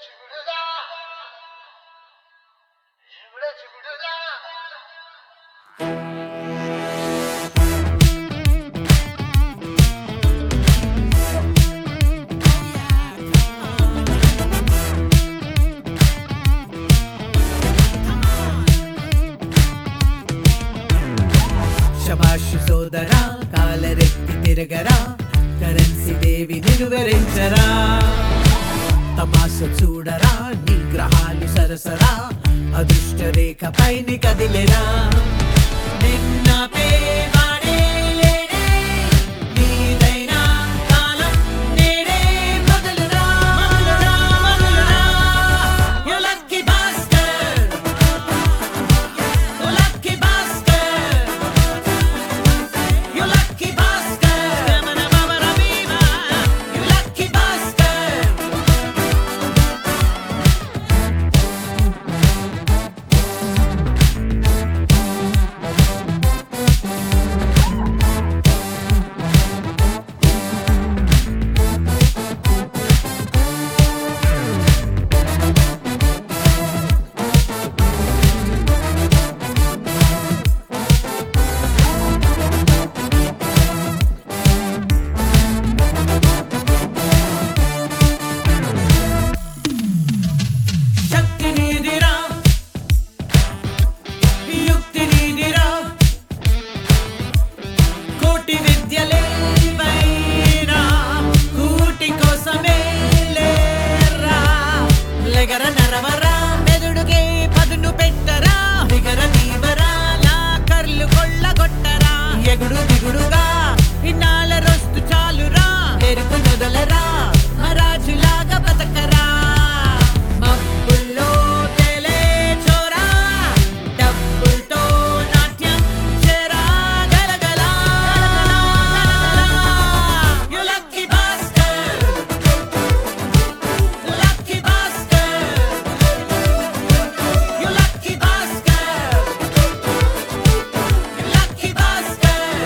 చిగురుదా ఇవిడ చిగురుదా శబాషు సోదరా కాలరెత్తి తిరగరా కరెన్సీ దేవి నిలువరించరా తమాష చూడరా నీ గ్రహాలు సరసరా అదృష్ట రేఖ పైన కదిలేరా నిన్న పేవాడే లేడే, నీదైనా కాలం నేడే మొదలురా, మొదలురా, మొదలురా. You lucky bastard. You lucky bastard. You lucky bastard. You lucky bastard. శక్తి నీదిరా యుక్తి నీదిరా కోటి విద్యలేవైనా కూటి కోసమే లేరా లెగర నరవరా మెదుడుకే పదును పెట్టరా దిగర దీవరా లా కర్లు కొల్లగొట్టరా ఎగుడు దిగుడుగా ఇన్నాళ్ళ రొస్తు చాలురా ఎరుకు నొదలరా మరాజులాగా బతకరా మబ్బుల్లో తేలే చోరా డబ్బులతో నాట్యం చేరా గలగలా You lucky bastard You lucky bastard You lucky bastard You lucky bastard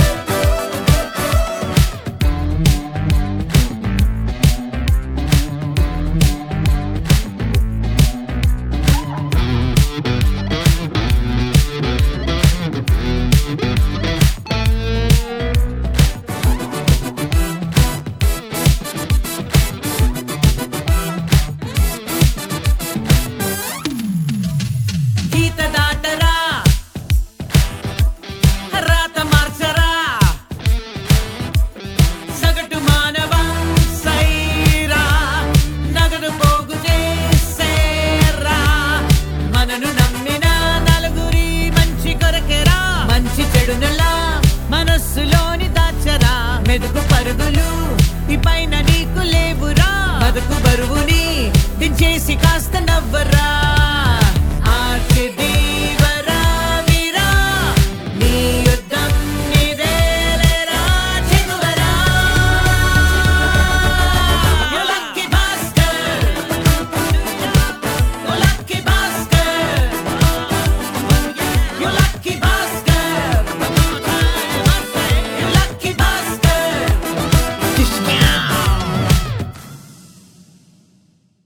గీత దాటరా రాత మార్చరా సగటు మానవ సైరా నగదు పోగు చేసేరా మనను నమ్మిన నలుగురి మంచి కొరకెరా మంచి చెడునలా మనస్సులోని దాచరా మెదుకు పరుగులు ఈ పైన నీకు లేవురా బతుకు బరువుని దించేసి కాస్త నవ్వరా